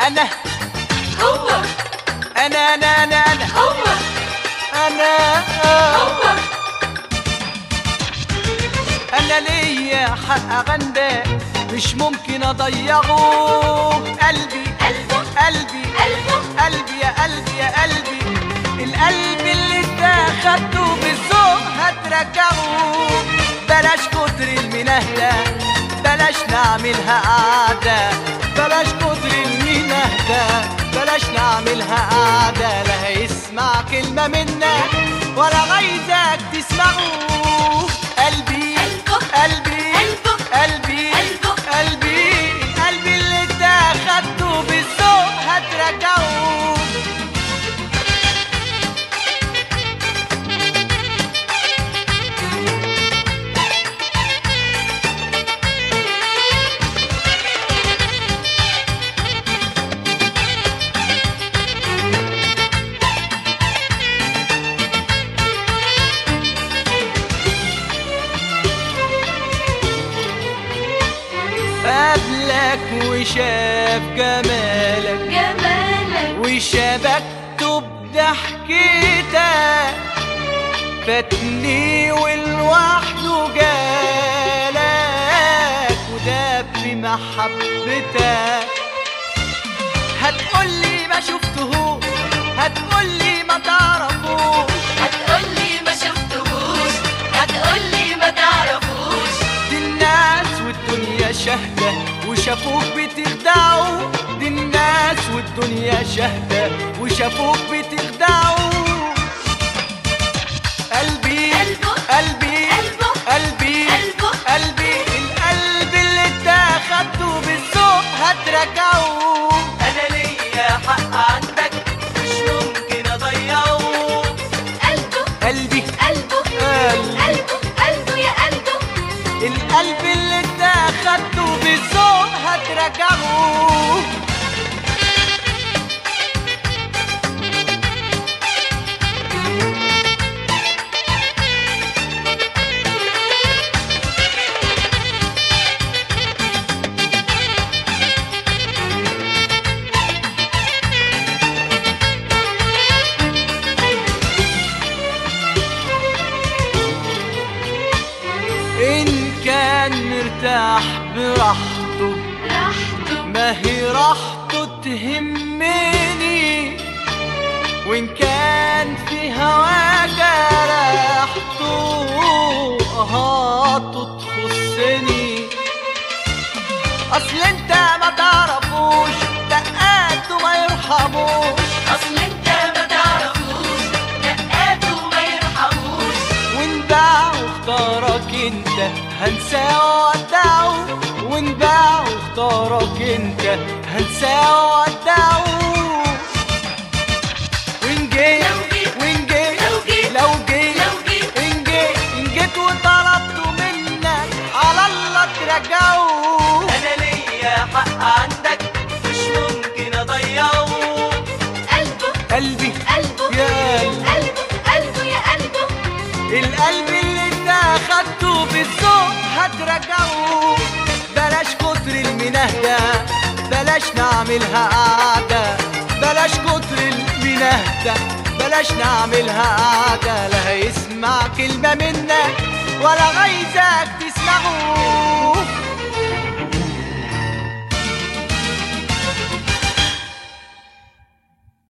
انا هو انا انا انا انا هو انا هو انا ليا حق اغنى مش ممكن اضيعه قلبي قلبه قلبي قلبه قلبي يا قلبي يا قلبي القلب اللي انت خدته بالذوق هترجعه بلاش كتر المنهدة بلاش نعملها قعدة بلاش كتر المنهدة بلاش نعملها قعدة لا هيسمع كلمة منك ولا عايزك تسمعه قلبي قلبه قلبي قلبه قلبي قلبه قلبي قلبي اللي انت خدته بالذوق هترجعه قبلك وشاف جمالك جمالك وشبكته بضحكتك فاتني والوحده جالك وداب في محبتك هتقولي ما شفتهوش هتقولي ما تعرفوش هتقولي ما شفتهوش هتقولي ما تعرفوش دي الناس والدنيا شهدة وشافوك بتخدعوا دي الناس والدنيا شهدة وشافوك بتخدعوا قلبي قلبه قلبي قلبه قلبي قلبه قلبي القلب اللي انت خدته بالذوق هترجعه انا ليا حق عندك مش ممكن اضيعه قلبه قلبي قلبه قلبي. قلبه قلبه يا قلبه القلب اللي انت خدته بالذوق هترجعه إن كان مرتاح براحته راحته ما هي راحته تهمني وإن كان في هواك راحته أهاته تخصني أصل أنت ما تعرفوش دقاته ما يرحموش اصل انت ما تعرفوش دقاته ما يرحموش ونباع واختارك انت هنساه وودعه ونباع واختارك انت هنساه وودعه وان جيت لو جيت- وان جيت لو جيت- لو جيت لو جيت- ان جيت ان جيت وطلبته منك على الله ترجعه انا ليا حق عندك مش ممكن اضيعه قلبه قلبي قلبه يا قلبي قلبه قلبه يا قلبه القلب اللي انت خدته بالذوق هترجعه بلاش كتر المنهدة بلاش نعملها قعدة بلاش كتر المنهدة بلاش نعملها قعدة لا هيسمع كلمة منك ولا عايزك تسمعه